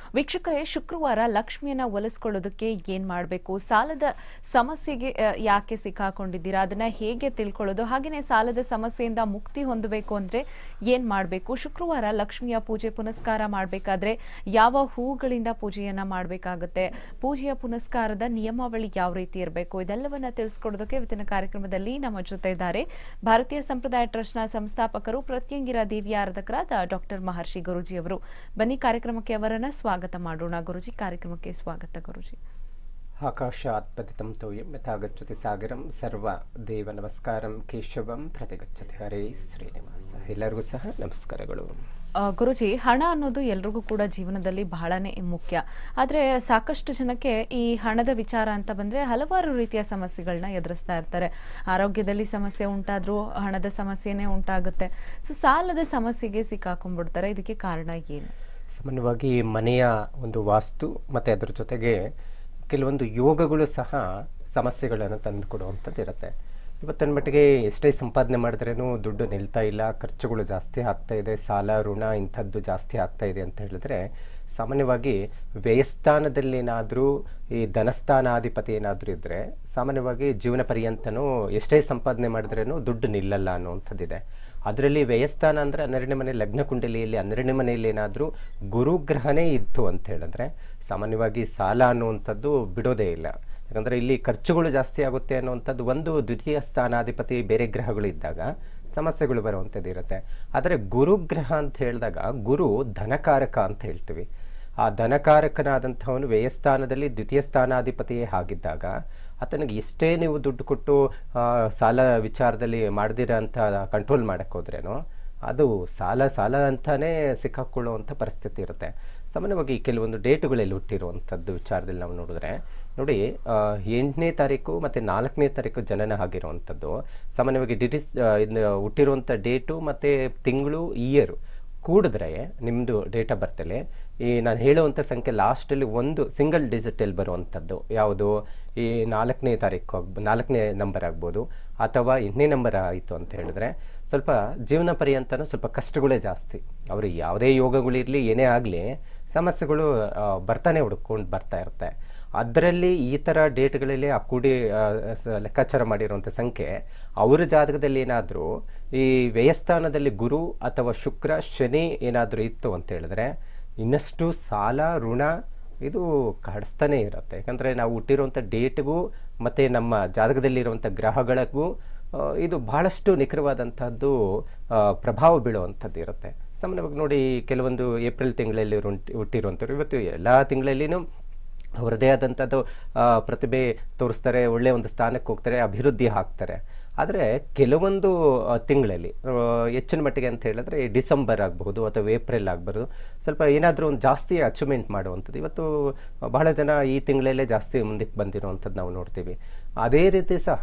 ವೀಕ್ಷಕರೇ ಶುಕ್ರವಾರ ಲಕ್ಷ್ಮಿಯನ್ನ ಒಲಿಸ್ಕೊಳ್ಳೋದಕ್ಕೆ ಏನ್ ಮಾಡಬೇಕು ಸಾಲದ ಸಮಸ್ಯೆಗೆ ಆ, ಯಾಕೆ ಸಿಕ್ಕಾಕೊಂಡಿದ್ದೀರಾ ಅದನ್ನ ಹೇಗೆ ತಿಳ್ಕೊಳ್ಳೋದು ಹಾಗೆಯೇ ಸಾಲದ ಸಮಸ್ಯೆಯಿಂದ ಮುಕ್ತಿ ಹೊಂದಬೇಕು ಅಂದ್ರೆ ಏನ್ ಮಾಡಬೇಕು ಶುಕ್ರವಾರ ಲಕ್ಷ್ಮಿಯ ಪೂಜೆ ಪುನಸ್ಕಾರ ಮಾಡಬೇಕಾದ್ರೆ ಯಾವ ಹೂಗಳಿಂದ ಪೂಜೆಯನ್ನ ಮಾಡಬೇಕಾಗುತ್ತೆ ಪೂಜೆಯ ಪುನಸ್ಕಾರದ ನಿಯಮಾವಳಿ ಯಾವ ರೀತಿ ಇರಬೇಕು ಇದೆಲ್ಲವನ್ನ ತಿಳಿಸ್ಕೊಡೋದಕ್ಕೆ ಇವತ್ತಿನ ಕಾರ್ಯಕ್ರಮದಲ್ಲಿ ನಮ್ಮ ಜೊತೆ ಇದ್ದಾರೆ ಭಾರತೀಯ ಸಂಪ್ರದಾಯ ಟ್ರಸ್ಟ್ನ ಸಂಸ್ಥಾಪಕರು ಪ್ರತ್ಯಂಗಿರ ದೇವಿಯ ಆರಾಧಕರಾದ ಡಾಕ್ಟರ್ ಮಹರ್ಷಿ ಗುರುಜಿ ಅವರು ಬನ್ನಿ ಕಾರ್ಯಕ್ರಮಕ್ಕೆ ಅವರನ್ನ ಸ್ವಾಗತ ಮಾಡೋಣ ಗುರುಜಿ ಕಾರ್ಯಕ್ರಮಕ್ಕೆ ಸ್ವಾಗತ ಗುರುಜಿ ಆಕಾಶಾತ್ ಪತಿತಂ ತೋಯಂ ಯಥಾಗಚ್ಚತಿ ಸಾಗರಂ ಸರ್ವ ದೇವ ನಮಸ್ಕಾರಂ ಕೇಶವಂ ಪ್ರತಿಗಚ್ಚತಿ ಹರೇ ಶ್ರೀನಿವಾಸ ಎಲ್ಲರಿಗೂ ಸಹ ನಮಸ್ಕಾರಗಳು ಆ, ಗುರುಜಿ ಹಣ ಅನ್ನೋದು ಎಲ್ರಿಗೂ ಕೂಡ ಜೀವನದಲ್ಲಿ ಬಹಳನೇ ಮುಖ್ಯ ಆದ್ರೆ ಸಾಕಷ್ಟು ಜನಕ್ಕೆ ಈ ಹಣದ ವಿಚಾರ ಅಂತ ಬಂದ್ರೆ ಹಲವಾರು ರೀತಿಯ ಸಮಸ್ಯೆಗಳನ್ನ ಎದುರಿಸ್ತಾ ಇರ್ತಾರೆ ಆರೋಗ್ಯದಲ್ಲಿ ಸಮಸ್ಯೆ ಉಂಟಾದ್ರೂ ಹಣದ ಸಮಸ್ಯೆನೇ ಉಂಟಾಗುತ್ತೆ ಸೊ ಸಾಲದ ಸಮಸ್ಯೆಗೆ ಸಿಕ್ಕಾಕೊಂಡ್ಬಿಡ್ತಾರೆ ಇದಕ್ಕೆ ಕಾರಣ ಏನು ಸಾಮಾನ್ಯವಾಗಿ ಮನೆಯ ಒಂದು ವಾಸ್ತು ಮತ್ತು ಅದ್ರ ಜೊತೆಗೆ ಕೆಲವೊಂದು ಯೋಗಗಳು ಸಹ ಸಮಸ್ಯೆಗಳನ್ನು ತಂದು ಕೊಡುವಂಥದ್ದು ಇರುತ್ತೆ ಇವತ್ತಿನ ಮಟ್ಟಿಗೆ ಎಷ್ಟೇ ಸಂಪಾದನೆ ಮಾಡಿದ್ರೇನು ದುಡ್ಡು ನಿಲ್ತಾ ಇಲ್ಲ ಖರ್ಚುಗಳು ಜಾಸ್ತಿ ಆಗ್ತಾ ಇದೆ ಸಾಲ ಋಣ ಇಂಥದ್ದು ಜಾಸ್ತಿ ಆಗ್ತಾ ಇದೆ ಅಂತ ಹೇಳಿದ್ರೆ ಸಾಮಾನ್ಯವಾಗಿ ವ್ಯಯಸ್ಥಾನದಲ್ಲೇನಾದರೂ ಈ ಧನಸ್ಥಾನಾಧಿಪತಿ ಏನಾದರೂ ಇದ್ದರೆ ಸಾಮಾನ್ಯವಾಗಿ ಜೀವನ ಪರ್ಯಂತನೂ ಎಷ್ಟೇ ಸಂಪಾದನೆ ಮಾಡಿದ್ರೇನು ದುಡ್ಡು ನಿಲ್ಲಲ್ಲ ಅನ್ನುವಂಥದ್ದಿದೆ ಅದರಲ್ಲಿ ವ್ಯಯಸ್ಥಾನ ಅಂದರೆ ಹನ್ನೆರಡನೇ ಮನೆ ಲಗ್ನ ಕುಂಡಲಿಯಲ್ಲಿ ಹನ್ನೆರಡನೇ ಮನೆಯಲ್ಲಿ ಏನಾದರೂ ಗುರುಗ್ರಹನೇ ಇತ್ತು ಅಂತ ಹೇಳಿದ್ರೆ ಸಾಮಾನ್ಯವಾಗಿ ಸಾಲ ಅನ್ನುವಂಥದ್ದು ಬಿಡೋದೇ ಇಲ್ಲ ಯಾಕಂದರೆ ಇಲ್ಲಿ ಖರ್ಚುಗಳು ಜಾಸ್ತಿ ಆಗುತ್ತೆ ಅನ್ನುವಂಥದ್ದು ಒಂದು ದ್ವಿತೀಯ ಸ್ಥಾನಾಧಿಪತಿ ಬೇರೆ ಗ್ರಹಗಳು ಇದ್ದಾಗ ಸಮಸ್ಯೆಗಳು ಬರುವಂಥದ್ದು ಇರುತ್ತೆ ಆದರೆ ಗುರುಗ್ರಹ ಅಂತ ಹೇಳಿದಾಗ ಗುರು ಧನಕಾರಕ ಅಂತ ಹೇಳ್ತೀವಿ ಆ ಧನಕಾರಕನಾದಂಥವನು ವ್ಯಯಸ್ಥಾನದಲ್ಲಿ ದ್ವಿತೀಯ ಸ್ಥಾನಾಧಿಪತಿಯೇ ಆಗಿದ್ದಾಗ ಆತನಿಗೆ ಎಷ್ಟೇ ನೀವು ದುಡ್ಡು ಕೊಟ್ಟು ಆ, ಸಾಲ ವಿಚಾರದಲ್ಲಿ ಮಾಡ್ದಿರ ಅಂತ ಕಂಟ್ರೋಲ್ ಮಾಡಕ್ಕೆ ಹೋದ್ರೇನೋ ಅದು ಸಾಲ ಸಾಲ ಅಂತಾನೆ ಸಿಕ್ಕಾಕೊಳ್ಳುವಂಥ ಪರಿಸ್ಥಿತಿ ಇರುತ್ತೆ ಸಾಮಾನ್ಯವಾಗಿ ಕೆಲವೊಂದು ಡೇಟುಗಳಲ್ಲಿ ಹುಟ್ಟಿರುವಂಥದ್ದು ವಿಚಾರದಲ್ಲಿ ನಾವು ನೋಡಿದ್ರೆ ನೋಡಿ ಆ, ಎಂಟನೇ ತಾರೀಕು ಮತ್ತು ನಾಲ್ಕನೇ ತಾರೀಕು ಜನನ ಆಗಿರುವಂಥದ್ದು ಸಾಮಾನ್ಯವಾಗಿ ಡಿಟಿಸ್ ಇನ್ನು ಹುಟ್ಟಿರುವಂಥ ಡೇಟು ಮತ್ತು ತಿಂಗಳು ಇಯರು ಕೂಡಿದ್ರೆ ನಿಮ್ಮದು ಡೇಟ್ ಆಫ್ ಬರ್ತಲ್ಲಿ ಈ ನಾನು ಹೇಳುವಂಥ ಸಂಖ್ಯೆ ಲಾಸ್ಟಲ್ಲಿ ಒಂದು ಸಿಂಗಲ್ ಡಿಜಿಟಲ್ಲಿ ಬರುವಂಥದ್ದು ಯಾವುದು ಈ ನಾಲ್ಕನೇ ತಾರೀಕು ಆಗ್ಬ ನಾಲ್ಕನೇ ನಂಬರ್ ಆಗ್ಬೋದು ಅಥವಾ ಎಂಟನೇ ನಂಬರ್ ಆಯಿತು ಅಂತ ಹೇಳಿದ್ರೆ ಸ್ವಲ್ಪ ಜೀವನ ಪರ್ಯಂತನೂ ಸ್ವಲ್ಪ ಕಷ್ಟಗಳೇ ಜಾಸ್ತಿ ಅವರು ಯಾವುದೇ ಯೋಗಗಳಿರಲಿ ಏನೇ ಆಗಲಿ ಸಮಸ್ಯೆಗಳು ಆ, ಬರ್ತಾನೆ ಹುಡ್ಕೊಂಡು ಬರ್ತಾ ಇರುತ್ತೆ ಅದರಲ್ಲಿ ಈ ಥರ ಡೇಟ್ಗಳಲ್ಲಿ ಆ ಕೂಡಿ ಆ, ಸ- ಲೆಕ್ಕಾಚಾರ ಮಾಡಿರುವಂಥ ಸಂಖ್ಯೆ ಅವರ ಜಾತಕದಲ್ಲಿ ಏನಾದರೂ ಈ ವ್ಯಯಸ್ಥಾನದಲ್ಲಿ ಗುರು ಅಥವಾ ಶುಕ್ರ ಶನಿ ಏನಾದರೂ ಇತ್ತು ಅಂತ ಹೇಳಿದ್ರೆ ಇನ್ನಷ್ಟು ಸಾಲ ಋಣ ಇದು ಕಾಡಿಸ್ತಾನೆ ಇರುತ್ತೆ ಯಾಕಂದರೆ ನಾವು ಹುಟ್ಟಿರುವಂಥ ಡೇಟ್ಗೂ ಮತ್ತು ನಮ್ಮ ಜಾತಕದಲ್ಲಿರುವಂಥ ಗ್ರಹಗಳಿಗೂ ಆ, ಇದು ಬಹಳಷ್ಟು ನಿಖರವಾದಂಥದ್ದು ಆ, ಪ್ರಭಾವ ಬೀಳುವಂಥದ್ದು ಇರುತ್ತೆ ಸಾಮಾನ್ಯವಾಗಿ ನೋಡಿ ಕೆಲವೊಂದು ಏಪ್ರಿಲ್ ತಿಂಗಳಲ್ಲಿ ಹುಟ್ಟಿ ಹುಟ್ಟಿರುವಂಥವ್ರು ಇವತ್ತು ಎಲ್ಲ ತಿಂಗಳಲ್ಲಿನೂ ಅವರದೇ ಆದಂಥದ್ದು ಆ, ಪ್ರತಿಭೆ ತೋರಿಸ್ತಾರೆ ಒಳ್ಳೆಯ ಒಂದು ಸ್ಥಾನಕ್ಕೆ ಹೋಗ್ತಾರೆ ಅಭಿವೃದ್ಧಿ ಆಗ್ತಾರೆ ಆದರೆ ಕೆಲವೊಂದು ಆ, ತಿಂಗಳಲ್ಲಿ ಆ, ಹೆಚ್ಚಿನ ಮಟ್ಟಿಗೆ ಅಂತ ಹೇಳಿದ್ರೆ ಈ ಡಿಸೆಂಬರ್ ಆಗಬಹುದು ಅಥವಾ ಏಪ್ರಿಲ್ ಆಗ್ಬೋದು ಸ್ವಲ್ಪ ಏನಾದರೂ ಒಂದು ಜಾಸ್ತಿ ಅಚೀವ್ಮೆಂಟ್ ಮಾಡುವಂಥದ್ದು ಇವತ್ತು ಬಹಳ ಜನ ಈ ತಿಂಗಳಲ್ಲೇ ಜಾಸ್ತಿ ಮುಂದಕ್ಕೆ ಬಂದಿರುವಂಥದ್ದು ನಾವು ನೋಡ್ತೀವಿ ಅದೇ ರೀತಿ ಸಹ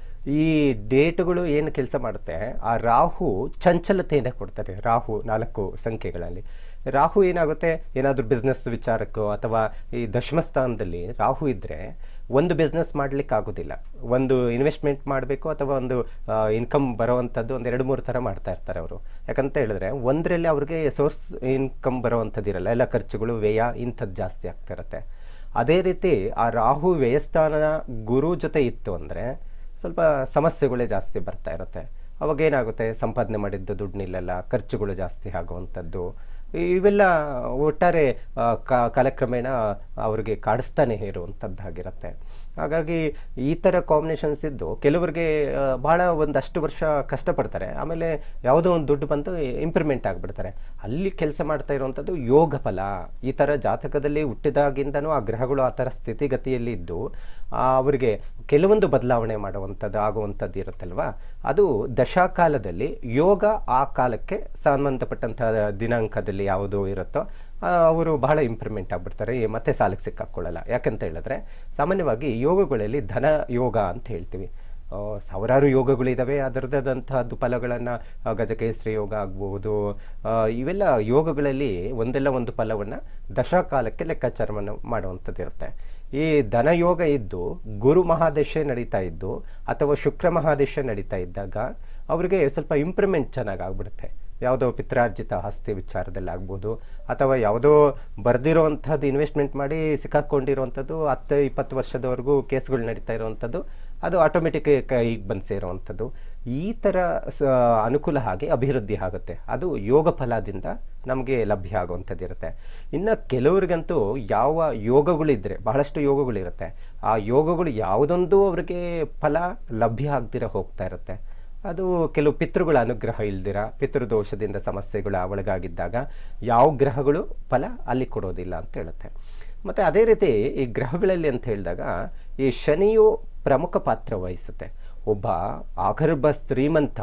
ಈ ಡೇಟ್ಗಳು ಏನು ಕೆಲಸ ಮಾಡುತ್ತೆ ಆ ರಾಹು ಚಂಚಲತೆಯನ್ನು ಕೊಡ್ತಾರೆ ರಾಹು ನಾಲ್ಕು ಸಂಖ್ಯೆಗಳಲ್ಲಿ ರಾಹು ಏನಾಗುತ್ತೆ ಏನಾದರೂ ಬಿಸ್ನೆಸ್ ವಿಚಾರಕ್ಕೋ ಅಥವಾ ಈ ದಶಮ ಸ್ಥಾನದಲ್ಲಿ ರಾಹು ಇದ್ದರೆ ಒಂದು ಬಿಸ್ನೆಸ್ ಮಾಡ್ಲಿಕ್ಕೆ ಆಗೋದಿಲ್ಲ ಒಂದು ಇನ್ವೆಸ್ಟ್ಮೆಂಟ್ ಮಾಡಬೇಕು ಅಥವಾ ಒಂದು ಇನ್ಕಮ್ ಬರೋವಂಥದ್ದು ಒಂದು ಎರಡು ಮೂರು ಥರ ಮಾಡ್ತಾ ಇರ್ತಾರೆ ಅವರು ಯಾಕಂತ ಹೇಳಿದ್ರೆ ಒಂದರಲ್ಲಿ ಅವ್ರಿಗೆ ಸೋರ್ಸ್ ಇನ್ಕಮ್ ಬರೋವಂಥದ್ದು ಇರಲ್ಲ ಎಲ್ಲ ಖರ್ಚುಗಳು ವ್ಯಯ ಇಂಥದ್ದು ಜಾಸ್ತಿ ಆಗ್ತಾ ಇರುತ್ತೆ ಅದೇ ರೀತಿ ಆ ರಾಹು ವ್ಯಯಸ್ಥಾನ ಗುರು ಜೊತೆ ಇತ್ತು ಅಂದರೆ ಸ್ವಲ್ಪ ಸಮಸ್ಯೆಗಳೇ ಜಾಸ್ತಿ ಬರ್ತಾ ಇರುತ್ತೆ ಅವಾಗ ಏನಾಗುತ್ತೆ ಸಂಪಾದನೆ ಮಾಡಿದ್ದು ದುಡ್ಡು ನಿಲ್ಲಲ್ಲ ಖರ್ಚುಗಳು ಜಾಸ್ತಿ ಆಗುವಂಥದ್ದು ಇವೆಲ್ಲ ಒಟ್ಟಾರೆ ಆ, ಕ- ಕಾಲಕ್ರಮೇಣ ಅವ್ರಿಗೆ ಕಾಡಿಸ್ತಾನೆ ಇರುವಂಥದ್ದಾಗಿರುತ್ತೆ ಹಾಗಾಗಿ ಈ ಥರ ಕಾಂಬಿನೇಷನ್ಸ್ ಇದ್ದು ಕೆಲವರಿಗೆ ಆ, ಬಹಳ ಒಂದಷ್ಟು ವರ್ಷ ಕಷ್ಟಪಡ್ತಾರೆ ಆಮೇಲೆ ಯಾವುದೋ ಒಂದು ದುಡ್ಡು ಬಂದು ಇಂಪ್ರೂವ್ಮೆಂಟ್ ಆಗಿಬಿಡ್ತಾರೆ ಅಲ್ಲಿ ಕೆಲಸ ಮಾಡ್ತಾ ಇರುವಂಥದ್ದು ಯೋಗ ಫಲ ಈ ಥರ ಜಾತಕದಲ್ಲಿ ಹುಟ್ಟಿದಾಗಿಂದನೂ ಆ ಗ್ರಹಗಳು ಆ ಥರ ಸ್ಥಿತಿಗತಿಯಲ್ಲಿ ಇದ್ದು ಆ, ಅವರಿಗೆ ಕೆಲವೊಂದು ಬದಲಾವಣೆ ಮಾಡುವಂಥದ್ದು ಆಗುವಂಥದ್ದು ಇರುತ್ತಲ್ವಾ ಅದು ದಶಾಕಾಲದಲ್ಲಿ ಯೋಗ ಆ ಕಾಲಕ್ಕೆ ಸಂಬಂಧಪಟ್ಟಂಥ ದಿನಾಂಕದಲ್ಲಿ ಯಾವುದು ಇರುತ್ತೋ ಆ, ಅವರು ಬಹಳ ಇಂಪ್ರೂವ್ಮೆಂಟ್ ಆಗಿಬಿಡ್ತಾರೆ ಈ ಮತ್ತೆ ಸಾಲಕ್ಕೆ ಸಿಕ್ಕಾಕೊಳ್ಳಲ್ಲ ಯಾಕಂತ ಹೇಳಿದ್ರೆ ಸಾಮಾನ್ಯವಾಗಿ ಯೋಗಗಳಲ್ಲಿ ಧನ ಯೋಗ ಅಂತ ಹೇಳ್ತೀವಿ ಆ, ಸಾವಿರಾರು ಯೋಗಗಳಿದ್ದಾವೆ ಅದರದಾದಂತಹದ್ದು ಫಲಗಳನ್ನು ಗಜಕೇಸರಿ ಯೋಗ ಆಗ್ಬೋದು ಆ, ಇವೆಲ್ಲ ಯೋಗಗಳಲ್ಲಿ ಒಂದೆಲ್ಲ ಒಂದು ಫಲವನ್ನು ದಶಕಾಲಕ್ಕೆ ಲೆಕ್ಕಾಚಾರವನ್ನು ಮಾಡುವಂಥದ್ದು ಇರುತ್ತೆ ಈ ಧನಯೋಗ ಇದ್ದು ಗುರು ಮಹಾದಶೆ ನಡೀತಾ ಇದ್ದು ಅಥವಾ ಶುಕ್ರ ಮಹಾದಶೆ ನಡೀತಾ ಇದ್ದಾಗ ಅವರಿಗೆ ಸ್ವಲ್ಪ ಇಂಪ್ರೂವ್ಮೆಂಟ್ ಚೆನ್ನಾಗಿ ಆಗ್ಬಿಡುತ್ತೆ ಯಾವುದೋ ಪಿತ್ರಾರ್ಜಿತ ಆಸ್ತಿ ವಿಚಾರದಲ್ಲಿ ಆಗ್ಬೋದು ಅಥವಾ ಯಾವುದೋ ಬರೆದಿರೋವಂಥದ್ದು ಇನ್ವೆಸ್ಟ್ಮೆಂಟ್ ಮಾಡಿ ಸಿಕ್ಕಾಕೊಂಡಿರುವಂಥದ್ದು ಹತ್ತು ಇಪ್ಪತ್ತು ವರ್ಷದವರೆಗೂ ಕೇಸ್ಗಳು ನಡೀತಾ ಇರುವಂಥದ್ದು ಅದು ಆಟೋಮೆಟಿಕ್ ಕೈಗೆ ಬಂದು ಸೇರುವಂಥದ್ದು ಈ ಥರ ಸ ಅನುಕೂಲ ಹಾಗೆ ಅಭಿವೃದ್ಧಿ ಆಗುತ್ತೆ ಅದು ಯೋಗ ಫಲದಿಂದ ನಮಗೆ ಲಭ್ಯ ಆಗುವಂಥದ್ದು ಇರುತ್ತೆ ಇನ್ನು ಕೆಲವರಿಗಂತೂ ಯಾವ ಯೋಗಗಳಿದ್ರೆ ಬಹಳಷ್ಟು ಯೋಗಗಳಿರುತ್ತೆ ಆ ಯೋಗಗಳು ಯಾವುದೊಂದು ಅವರಿಗೆ ಫಲ ಲಭ್ಯ ಆಗ್ದಿರ ಹೋಗ್ತಾ ಇರುತ್ತೆ ಅದು ಕೆಲವು ಪಿತೃಗಳ ಅನುಗ್ರಹ ಇಲ್ದಿರ ಪಿತೃದೋಷದಿಂದ ಸಮಸ್ಯೆಗಳ ಒಳಗಾಗಿದ್ದಾಗ ಯಾವ ಗ್ರಹಗಳು ಫಲ ಅಲ್ಲಿ ಕೊಡೋದಿಲ್ಲ ಅಂತ ಹೇಳುತ್ತೆ ಮತ್ತು ಅದೇ ರೀತಿ ಈ ಗ್ರಹಗಳಲ್ಲಿ ಅಂತ ಹೇಳಿದಾಗ ಈ ಶನಿಯು ಪ್ರಮುಖ ಪಾತ್ರ ವಹಿಸುತ್ತೆ ಒಬ್ಬ ಆಗರ್ಭ ಶ್ರೀಮಂತ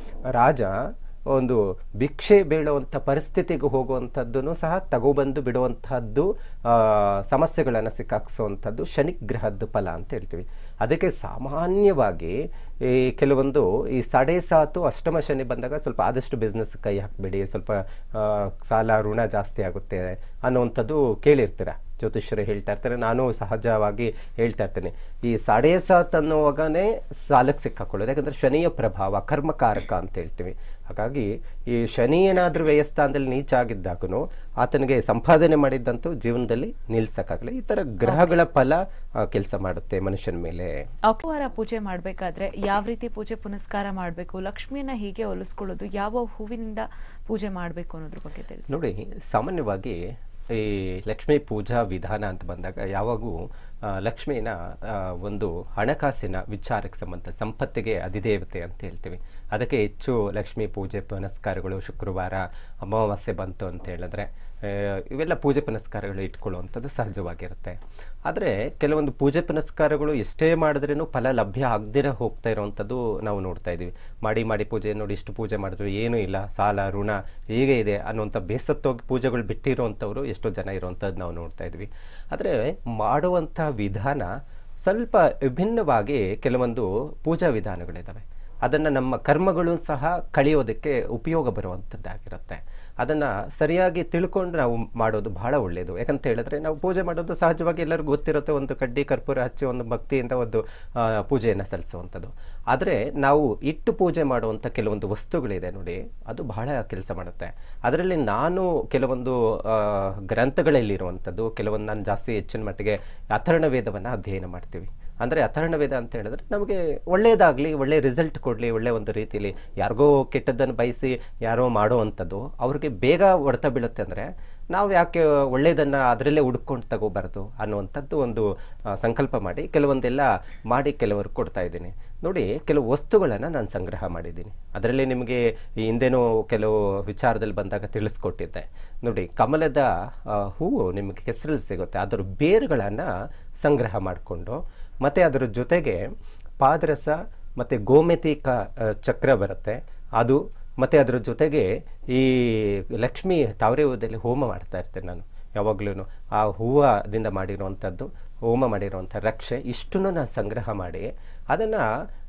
ರಾಜ ಒಂದು ಭಿಕ್ಷೆ ಬೀಳುವಂಥ ಪರಿಸ್ಥಿತಿಗೆ ಹೋಗುವಂಥದ್ದನ್ನು ಸಹ ತಗೊಬಂದು ಬಿಡುವಂಥದ್ದು ಸಮಸ್ಯೆಗಳನ್ನು ಸಿಕ್ಕಾಕ್ಸುವಂಥದ್ದು ಶನಿಗ್ರಹದ ಫಲ ಅಂತ ಹೇಳ್ತೀವಿ ಅದಕ್ಕೆ ಸಾಮಾನ್ಯವಾಗಿ ಈ ಕೆಲವೊಂದು ಈ ಸಡೆ ಸಾತು ಅಷ್ಟಮ ಶನಿ ಬಂದಾಗ ಸ್ವಲ್ಪ ಆದಷ್ಟು ಬಿಸ್ನೆಸ್ ಕೈ ಹಾಕಬೇಡಿ ಸ್ವಲ್ಪ ಆ, ಸಾಲ ಋಣ ಜಾಸ್ತಿ ಆಗುತ್ತೆ ಅನ್ನುವಂಥದ್ದು ಕೇಳಿರ್ತೀರ ಜ್ಯೋತಿಷ್ಯರು ಹೇಳ್ತಾ ಇರ್ತಾರೆ ನಾನು ಸಹಜವಾಗಿ ಹೇಳ್ತಾ ಇರ್ತೇನೆ ಈ ಸಾಡೆ ಸಾತ್ ಅನ್ನುವಾಗನೇ ಸಾಲಕ್ಕೆ ಸಿಕ್ಕಾಕೊಳ್ಳೋದು ಯಾಕಂದರೆ ಶನಿಯ ಪ್ರಭಾವ ಕರ್ಮಕಾರಕ ಅಂತ ಹೇಳ್ತೀವಿ ಹಾಗಾಗಿ ಈ ಶನಿ ಏನಾದರೂ ವ್ಯಯಸ್ಥಾನದಲ್ಲಿ ನೀಚ ಆಗಿದ್ದಾಗೂ ಆತನಿಗೆ ಸಂಪಾದನೆ ಮಾಡಿದ್ದಂತೂ ಜೀವನದಲ್ಲಿ ನಿಲ್ಸಕ್ಕಾಗಲ್ಲ ಈ ಥರ ಗ್ರಹಗಳ ಫಲ ಕೆಲಸ ಮಾಡುತ್ತೆ ಮನುಷ್ಯನ ಮೇಲೆ ಅಪವಾರ ಪೂಜೆ ಮಾಡಬೇಕಾದ್ರೆ ಯಾವ ರೀತಿ ಪೂಜೆ ಪುನಸ್ಕಾರ ಮಾಡಬೇಕು ಲಕ್ಷ್ಮಿಯನ್ನ ಹೀಗೆ ಒಲಿಸ್ಕೊಳ್ಳೋದು ಯಾವ ಹೂವಿನಿಂದ ಪೂಜೆ ಮಾಡಬೇಕು ಅನ್ನೋದ್ರ ಬಗ್ಗೆ ತಿಳಿಸಿ ನೋಡಿ ಸಾಮಾನ್ಯವಾಗಿ ಈ ಲಕ್ಷ್ಮೀ ಪೂಜಾ ವಿಧಾನ ಅಂತ ಬಂದಾಗ ಯಾವಾಗೂ ಆ, ಲಕ್ಷ್ಮಿನ ಆ, ಒಂದು ಹಣಕಾಸಿನ ವಿಚಾರಕ್ಕೆ ಸಂಬಂಧ ಸಂಪತ್ತಿಗೆ ಅಧಿದೇವತೆ ಅಂತ ಹೇಳ್ತೀವಿ ಅದಕ್ಕೆ ಹೆಚ್ಚು ಲಕ್ಷ್ಮೀ ಪೂಜೆ ಪುನಸ್ಕಾರಗಳು ಶುಕ್ರವಾರ ಅಮಾವಾಸ್ಯೆ ಬಂತು ಅಂತ ಹೇಳಿದ್ರೆ ಆ, ಇವೆಲ್ಲ ಪೂಜೆ ಪುನಸ್ಕಾರಗಳು ಇಟ್ಕೊಳ್ಳುವಂಥದ್ದು ಸಹಜವಾಗಿರುತ್ತೆ ಆದರೆ ಕೆಲವೊಂದು ಪೂಜೆ ಪುನಸ್ಕಾರಗಳು ಎಷ್ಟೇ ಮಾಡಿದ್ರೂ ಫಲ ಲಭ್ಯ ಆಗದಿರ ಹೋಗ್ತಾ ಇರುವಂಥದ್ದು ನಾವು ನೋಡ್ತಾ ಇದ್ದೀವಿ ಮಾಡಿ ಮಾಡಿ ಪೂಜೆ ನೋಡಿ ಇಷ್ಟು ಪೂಜೆ ಮಾಡಿದ್ರು ಏನೂ ಇಲ್ಲ ಸಾಲ ಋಣ ಹೀಗೆ ಇದೆ ಅನ್ನುವಂಥ ಬೇಸತ್ತೋಗಿ ಪೂಜೆಗಳು ಬಿಟ್ಟಿರುವಂಥವ್ರು ಎಷ್ಟೋ ಜನ ಇರುವಂಥದ್ದು ನಾವು ನೋಡ್ತಾ ಇದ್ವಿ ಆದರೆ ಮಾಡುವಂಥ ವಿಧಾನ ಸ್ವಲ್ಪ ವಿಭಿನ್ನವಾಗಿ ಕೆಲವೊಂದು ಪೂಜಾ ವಿಧಾನಗಳಿದ್ದಾವೆ ಅದನ್ನು ನಮ್ಮ ಕರ್ಮಗಳು ಸಹ ಕಳೆಯೋದಕ್ಕೆ ಉಪಯೋಗ ಬರುವಂಥದ್ದಾಗಿರುತ್ತೆ ಅದನ್ನು ಸರಿಯಾಗಿ ತಿಳ್ಕೊಂಡು ನಾವು ಮಾಡೋದು ಬಹಳ ಒಳ್ಳೆಯದು ಯಾಕಂತ ಹೇಳಿದ್ರೆ ನಾವು ಪೂಜೆ ಮಾಡೋದು ಸಹಜವಾಗಿ ಎಲ್ಲರಿಗೂ ಗೊತ್ತಿರುತ್ತೆ ಒಂದು ಕಡ್ಡಿ ಕರ್ಪೂರ ಹಚ್ಚಿ ಒಂದು ಭಕ್ತಿಯಿಂದ ಒಂದು ಆ, ಪೂಜೆಯನ್ನು ಸಲ್ಲಿಸುವಂಥದ್ದು ಆದರೆ ನಾವು ಇಟ್ಟು ಪೂಜೆ ಮಾಡುವಂಥ ಕೆಲವೊಂದು ವಸ್ತುಗಳಿದೆ ನೋಡಿ ಅದು ಬಹಳ ಕೆಲಸ ಮಾಡುತ್ತೆ ಅದರಲ್ಲಿ ನಾನು ಕೆಲವೊಂದು ಆ, ಗ್ರಂಥಗಳಲ್ಲಿರುವಂಥದ್ದು ಕೆಲವೊಂದು ನಾನು ಜಾಸ್ತಿ ಹೆಚ್ಚಿನ ಮಟ್ಟಿಗೆ ಅಥರ್ಣ ವೇದವನ್ನು ಅಧ್ಯಯನ ಮಾಡ್ತೀವಿ ಅಂದರೆ ಅಥರ್ಣ ವೇದ ಅಂತ ಹೇಳಿದ್ರೆ ನಮಗೆ ಒಳ್ಳೆಯದಾಗಲಿ ಒಳ್ಳೆಯ ರಿಸಲ್ಟ್ ಕೊಡಲಿ ಒಳ್ಳೆಯ ಒಂದು ರೀತಿಲಿ ಯಾರಿಗೋ ಕೆಟ್ಟದ್ದನ್ನು ಬಯಸಿ ಯಾರೋ ಮಾಡೋ ಅಂಥದ್ದು ಅವ್ರಿಗೆ ಬೇಗ ಹೊಡೆತ ಬೀಳುತ್ತೆ ಅಂದರೆ ನಾವು ಯಾಕೆ ಒಳ್ಳೆಯದನ್ನು ಅದರಲ್ಲೇ ಹುಡ್ಕೊಂಡು ತಗೋಬಾರ್ದು ಅನ್ನುವಂಥದ್ದು ಒಂದು ಆ, ಸಂಕಲ್ಪ ಮಾಡಿ ಕೆಲವೊಂದೆಲ್ಲ ಮಾಡಿ ಕೆಲವರು ಕೊಡ್ತಾ ಇದ್ದೀನಿ ನೋಡಿ ಕೆಲವು ವಸ್ತುಗಳನ್ನು ನಾನು ಸಂಗ್ರಹ ಮಾಡಿದ್ದೀನಿ ಅದರಲ್ಲಿ ನಿಮಗೆ ಈ ಹಿಂದೆನೂ ಕೆಲವು ವಿಚಾರದಲ್ಲಿ ಬಂದಾಗ ತಿಳಿಸ್ಕೊಟ್ಟಿದ್ದೆ ನೋಡಿ ಕಮಲದ ಆ, ಹೂವು ನಿಮಗೆ ಹೆಸರಲ್ಲಿ ಸಿಗುತ್ತೆ ಅದರ ಬೇರುಗಳನ್ನು ಸಂಗ್ರಹ ಮಾಡಿಕೊಂಡು ಮತ್ತು ಅದರ ಜೊತೆಗೆ ಪಾದರಸ ಮತ್ತು ಗೋಮೆತಿಕ ಆ, ಚಕ್ರ ಬರುತ್ತೆ ಅದು ಮತ್ತು ಅದರ ಜೊತೆಗೆ ಈ ಲಕ್ಷ್ಮಿ ತಾವರೆ ಹೂವದಲ್ಲಿ ಹೋಮ ಮಾಡ್ತಾ ಇರ್ತೇನೆ ನಾನು ಯಾವಾಗಲೂ ಆ ಹೂವದಿಂದ ಮಾಡಿರುವಂಥದ್ದು ಹೋಮ ಮಾಡಿರುವಂಥ ರಕ್ಷೆ ಇಷ್ಟನ್ನು ನಾನು ಸಂಗ್ರಹ ಮಾಡಿ ಅದನ್ನು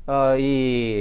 ಈ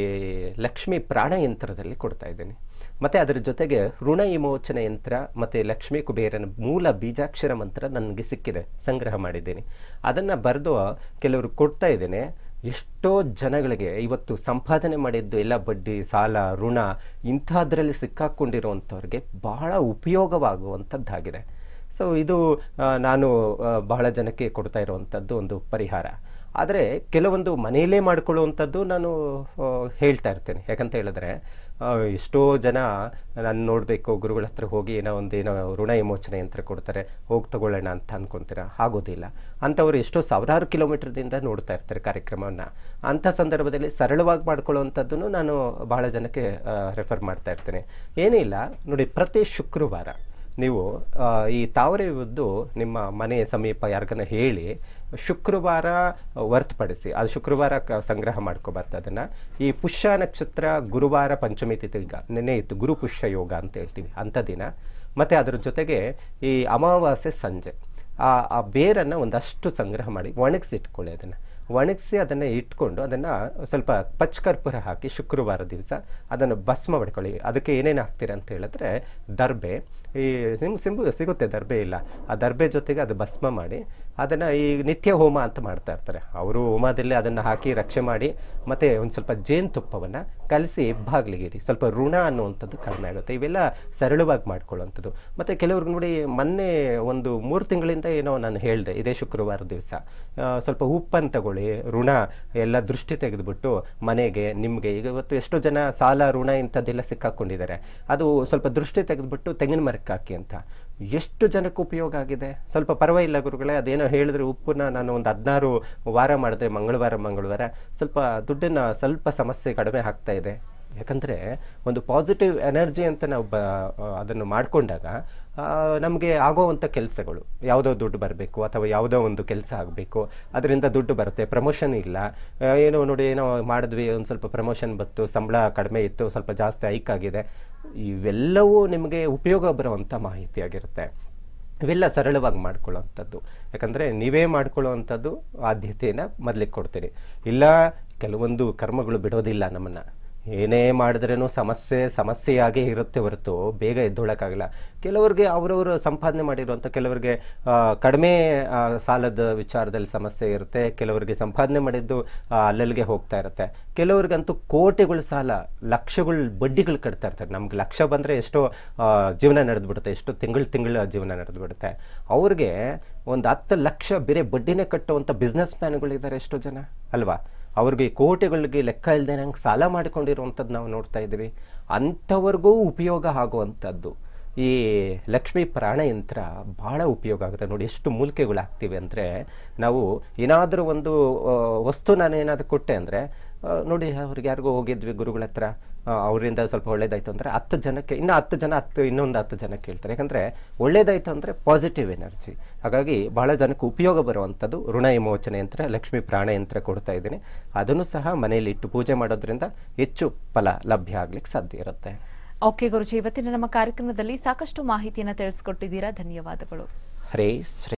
ಲಕ್ಷ್ಮಿ ಪ್ರಾಣಯಂತ್ರದಲ್ಲಿ ಕೊಡ್ತಾ ಇದ್ದೀನಿ ಮತ್ತು ಅದರ ಜೊತೆಗೆ ಋಣ ವಿಮೋಚನೆ ಯಂತ್ರ ಮತ್ತು ಲಕ್ಷ್ಮೀ ಕುಬೇರನ ಮೂಲ ಬೀಜಾಕ್ಷರ ಮಂತ್ರ ನನಗೆ ಸಿಕ್ಕಿದೆ ಸಂಗ್ರಹ ಮಾಡಿದ್ದೀನಿ ಅದನ್ನು ಬರೆದು ಕೆಲವರು ಕೊಡ್ತಾ ಇದ್ದೇನೆ ಎಷ್ಟೋ ಜನಗಳಿಗೆ ಇವತ್ತು ಸಂಪಾದನೆ ಮಾಡಿದ್ದು ಎಲ್ಲ ಬಡ್ಡಿ ಸಾಲ ಋಣ ಇಂಥದ್ರಲ್ಲಿ ಸಿಕ್ಕಾಕೊಂಡಿರುವಂಥವ್ರಿಗೆ ಬಹಳ ಉಪಯೋಗವಾಗುವಂಥದ್ದಾಗಿದೆ ಸೊ ಇದು ಆ, ನಾನು ಆ, ಬಹಳ ಜನಕ್ಕೆ ಕೊಡ್ತಾ ಇರುವಂಥದ್ದು ಒಂದು ಪರಿಹಾರ ಆದರೆ ಕೆಲವೊಂದು ಮನೆಯಲ್ಲೇ ಮಾಡ್ಕೊಳ್ಳುವಂಥದ್ದು ನಾನು ಆ, ಹೇಳ್ತಾ ಇರ್ತೇನೆ ಯಾಕಂತ ಹೇಳಿದ್ರೆ ಆ, ಎಷ್ಟೋ ಜನ ನಾನು ನೋಡಬೇಕು ಗುರುಗಳ ಹತ್ರ ಹೋಗಿ ಏನೋ ಒಂದು ಏನೋ ಋಣ ವಿಮೋಚನೆ ಯಂತ್ರ ಕೊಡ್ತಾರೆ ಹೋಗಿ ತಗೊಳ್ಳೋಣ ಅಂತ ಅನ್ಕೊಂತೀರ ಆಗೋದಿಲ್ಲ ಅಂಥವ್ರು ಎಷ್ಟೋ ಸಾವಿರಾರು ಕಿಲೋಮೀಟರ್ದಿಂದ ನೋಡ್ತಾ ಇರ್ತಾರೆ ಕಾರ್ಯಕ್ರಮವನ್ನು ಅಂಥ ಸಂದರ್ಭದಲ್ಲಿ ಸರಳವಾಗಿ ಮಾಡ್ಕೊಳ್ಳುವಂಥದ್ದನ್ನು ನಾನು ಬಹಳ ಜನಕ್ಕೆ ರೆಫರ್ ಮಾಡ್ತಾ ಇರ್ತೇನೆ ಏನಿಲ್ಲ ನೋಡಿ ಪ್ರತಿ ಶುಕ್ರವಾರ ನೀವು ಆ, ಈ ತಾವರೆ ಉದ್ದು ನಿಮ್ಮ ಮನೆ ಸಮೀಪ ಯಾರಿಗನ್ನ ಹೇಳಿ ಶುಕ್ರವಾರ ಹೊರತುಪಡಿಸಿ ಅದು ಶುಕ್ರವಾರ ಕ- ಸಂಗ್ರಹ ಮಾಡ್ಕೋಬಾರ್ದು ಅದನ್ನು ಈ ಪುಷ್ಯ ನಕ್ಷತ್ರ ಗುರುವಾರ ಪಂಚಮಿ ತಿಥಿ ಈಗ ನೆನ್ನೆ ಇತ್ತು ಗುರು ಪುಷ್ಯ ಯೋಗ ಅಂತ ಹೇಳ್ತೀವಿ ಅಂಥ ದಿನ ಮತ್ತು ಅದ್ರ ಜೊತೆಗೆ ಈ ಅಮಾವಾಸ್ಯೆ ಸಂಜೆ ಆ ಆ ಬೇರನ್ನು ಒಂದಷ್ಟು ಸಂಗ್ರಹ ಮಾಡಿ ಒಣಗಿಸಿಟ್ಕೊಳ್ಳಿ ಅದನ್ನು ಒಣಗಿಸಿ ಅದನ್ನು ಇಟ್ಕೊಂಡು ಅದನ್ನು ಸ್ವಲ್ಪ ಪಚ್ಕರ್ಪೂರ ಹಾಕಿ ಶುಕ್ರವಾರ ದಿವಸ ಅದನ್ನು ಭಸ್ಮ ಮಾಡ್ಕೊಳ್ಳಿ ಅದಕ್ಕೆ ಏನೇನು ಹಾಕ್ತೀರ ಅಂತ ಹೇಳಿದ್ರೆ ದರ್ಬೆ ಈ ನಿಮ್ಗೆ ಸಿಂಬು ಸಿಗುತ್ತೆ ದರ್ಬೆ ಇಲ್ಲ ಆ ದರ್ಬೆ ಜೊತೆಗೆ ಅದು ಭಸ್ಮ ಮಾಡಿ ಅದನ್ನು ಈ ನಿತ್ಯ ಹೋಮ ಅಂತ ಮಾಡ್ತಾ ಇರ್ತಾರೆ ಅವರು ಹೋಮದಲ್ಲಿ ಅದನ್ನು ಹಾಕಿ ರಕ್ಷೆ ಮಾಡಿ ಮತ್ತು ಒಂದು ಸ್ವಲ್ಪ ಜೇನುತುಪ್ಪವನ್ನು ಕಲಸಿ ಬಾಗಿಲಿಗೆ ಇಡಿ ಸ್ವಲ್ಪ ಋಣ ಅನ್ನುವಂಥದ್ದು ಕಡಿಮೆ ಆಗುತ್ತೆ ಇವೆಲ್ಲ ಸರಳವಾಗಿ ಮಾಡ್ಕೊಳ್ಳುವಂಥದ್ದು ಮತ್ತು ಕೆಲವ್ರಿಗೆ ನೋಡಿ ಮೊನ್ನೆ ಒಂದು ಮೂರು ತಿಂಗಳಿಂದ ಏನೋ ನಾನು ಹೇಳಿದೆ ಇದೇ ಶುಕ್ರವಾರ ದಿವಸ ಸ್ವಲ್ಪ ಉಪ್ಪನ್ನು ತಗೊಳ್ಳಿ ಋಣ ಎಲ್ಲ ದೃಷ್ಟಿ ತೆಗೆದುಬಿಟ್ಟು ಮನೆಗೆ ನಿಮಗೆ ಈಗ ಇವತ್ತು ಎಷ್ಟೋ ಜನ ಸಾಲ ಋಣ ಇಂಥದ್ದೆಲ್ಲ ಸಿಕ್ಕಾಕೊಂಡಿದ್ದಾರೆ ಅದು ಸ್ವಲ್ಪ ದೃಷ್ಟಿ ತೆಗೆದುಬಿಟ್ಟು ತೆಂಗಿನ ಮರಕ್ಕೆ ಹಾಕಿ ಅಂತ ಎಷ್ಟು ಜನಕ್ಕೆ ಉಪಯೋಗ ಆಗಿದೆ ಸ್ವಲ್ಪ ಪರವಾಗಿಲ್ಲ ಗುರುಗಳೇ ಅದೇನೋ ಹೇಳಿದ್ರೆ ಉಪ್ಪನ್ನ ನಾನು ಒಂದು ಹದಿನಾರು ವಾರ ಮಾಡಿದ್ರೆ ಮಂಗಳವಾರ ಮಂಗಳವಾರ ಸ್ವಲ್ಪ ದುಡ್ಡನ್ನು ಸ್ವಲ್ಪ ಸಮಸ್ಯೆ ಕಡಿಮೆ ಆಗ್ತಾ ಇದೆ ಯಾಕಂದರೆ ಒಂದು ಪಾಸಿಟಿವ್ ಎನರ್ಜಿ ಅಂತ ನಾವು ಬ ಅದನ್ನು ಮಾಡಿಕೊಂಡಾಗ ನಮಗೆ ಆಗೋವಂಥ ಕೆಲಸಗಳು ಯಾವುದೋ ದುಡ್ಡು ಬರಬೇಕು ಅಥವಾ ಯಾವುದೋ ಒಂದು ಕೆಲಸ ಆಗಬೇಕು ಅದರಿಂದ ದುಡ್ಡು ಬರುತ್ತೆ ಪ್ರಮೋಷನ್ ಇಲ್ಲ ಆ, ಏನೋ ನೋಡಿ ಏನೋ ಮಾಡಿದ್ವಿ ಒಂದು ಸ್ವಲ್ಪ ಪ್ರಮೋಷನ್ ಬಂತು ಸಂಬಳ ಕಡಿಮೆ ಇತ್ತು ಸ್ವಲ್ಪ ಜಾಸ್ತಿ ಹೈಕ್ ಆಗಿದೆ ಇವೆಲ್ಲವೂ ನಿಮಗೆ ಉಪಯೋಗ ಬರುವಂಥ ಮಾಹಿತಿಯಾಗಿರುತ್ತೆ ಇವೆಲ್ಲ ಸರಳವಾಗಿ ಮಾಡ್ಕೊಳ್ಳೋವಂಥದ್ದು ಯಾಕಂದರೆ ನೀವೇ ಮಾಡ್ಕೊಳ್ಳೋವಂಥದ್ದು ಆದ್ಯತೆಯನ್ನು ಮೊದಲಿಗೆ ಕೊಡ್ತೀರಿ ಇಲ್ಲ ಕೆಲವೊಂದು ಕರ್ಮಗಳು ಬಿಡೋದಿಲ್ಲ ನಮ್ಮನ್ನು ಏನೇ ಮಾಡಿದ್ರೇನು ಸಮಸ್ಯೆ ಸಮಸ್ಯೆಯಾಗೇ ಇರುತ್ತೆ ಹೊರತು ಬೇಗ ಎದ್ದೊಳಕ್ಕಾಗಲ್ಲ ಕೆಲವ್ರಿಗೆ ಅವರವರು ಸಂಪಾದನೆ ಮಾಡಿರುವಂಥ ಕೆಲವರಿಗೆ ಆ, ಕಡಿಮೆ ಆ, ಸಾಲದ ವಿಚಾರದಲ್ಲಿ ಸಮಸ್ಯೆ ಇರುತ್ತೆ ಕೆಲವರಿಗೆ ಸಂಪಾದನೆ ಮಾಡಿದ್ದು ಆ, ಅಲ್ಲಲ್ಲಿಗೆ ಹೋಗ್ತಾ ಇರುತ್ತೆ ಕೆಲವ್ರಿಗಂತೂ ಕೋಟಿಗಳ ಸಾಲ ಲಕ್ಷಗಳ ಬಡ್ಡಿಗಳು ಕಟ್ತಾ ಇರ್ತಾರೆ ನಮ್ಗೆ ಲಕ್ಷ ಬಂದರೆ ಎಷ್ಟೋ ಆ, ಜೀವನ ನಡೆದು ಬಿಡುತ್ತೆ ಎಷ್ಟೋ ತಿಂಗಳು ತಿಂಗಳ ಜೀವನ ನಡೆದು ಬಿಡುತ್ತೆ ಅವ್ರಿಗೆ ಒಂದು ಹತ್ತು ಲಕ್ಷ ಬೇರೆ ಬಡ್ಡಿನೇ ಕಟ್ಟುವಂಥ ಬಿಸ್ನೆಸ್ ಮ್ಯಾನ್ಗಳಿದ್ದಾರೆ ಎಷ್ಟೋ ಜನ ಅಲ್ವಾ ಅವ್ರಿಗೆ ಕೋಟಿಗಳಿಗೆ ಲೆಕ್ಕ ಇಲ್ಲದೆ ನಂಗೆ ಸಾಲ ಮಾಡಿಕೊಂಡಿರುವಂಥದ್ದು ನಾವು ನೋಡ್ತಾ ಇದ್ದೀವಿ ಅಂಥವ್ರಿಗೂ ಉಪಯೋಗ ಆಗುವಂಥದ್ದು ಈ ಲಕ್ಷ್ಮೀ ಪ್ರಾಣಯಂತ್ರ ಭಾಳ ಉಪಯೋಗ ಆಗುತ್ತೆ ನೋಡಿ ಎಷ್ಟು ಮೂಲಿಕೆಗಳು ಹಾಕ್ತೀವಿ ಅಂದರೆ ನಾವು ಏನಾದರೂ ಒಂದು ಆ, ವಸ್ತು ನಾನು ಏನಾದರೂ ಕೊಟ್ಟೆ ಅಂದರೆ ನೋಡಿ ಅವ್ರಿಗೆ ಯಾರಿಗೋ ಹೋಗಿದ್ವಿ ಗುರುಗಳ ಹತ್ರ ಆ, ಅವರಿಂದ ಸ್ವಲ್ಪ ಒಳ್ಳೇದಾಯ್ತು ಅಂದರೆ ಹತ್ತು ಜನಕ್ಕೆ ಇನ್ನು ಹತ್ತು ಜನ ಹತ್ತು ಇನ್ನೊಂದು ಹತ್ತು ಜನ ಕೇಳ್ತಾರೆ ಯಾಕಂದರೆ ಒಳ್ಳೇದಾಯ್ತು ಅಂದರೆ ಪಾಸಿಟಿವ್ ಎನರ್ಜಿ ಹಾಗಾಗಿ ಬಹಳ ಜನಕ್ಕೆ ಉಪಯೋಗ ಬರುವಂಥದ್ದು ಋಣ ವಿಮೋಚನೆ ಯಂತ್ರ ಲಕ್ಷ್ಮೀ ಪ್ರಾಣಯಂತ್ರ ಕೊಡ್ತಾ ಇದ್ದೀನಿ ಅದನ್ನು ಸಹ ಮನೆಯಲ್ಲಿ ಇಟ್ಟು ಪೂಜೆ ಮಾಡೋದ್ರಿಂದ ಹೆಚ್ಚು ಫಲ ಲಭ್ಯ ಆಗ್ಲಿಕ್ಕೆ ಸಾಧ್ಯ ಇರುತ್ತೆ ಓಕೆ ಗುರುಜಿ ಇವತ್ತಿನ ನಮ್ಮ ಕಾರ್ಯಕ್ರಮದಲ್ಲಿ ಸಾಕಷ್ಟು ಮಾಹಿತಿಯನ್ನು ತಿಳಿಸ್ಕೊಟ್ಟಿದ್ದೀರಾ ಧನ್ಯವಾದಗಳು ಹರೇ ಶ್ರೀ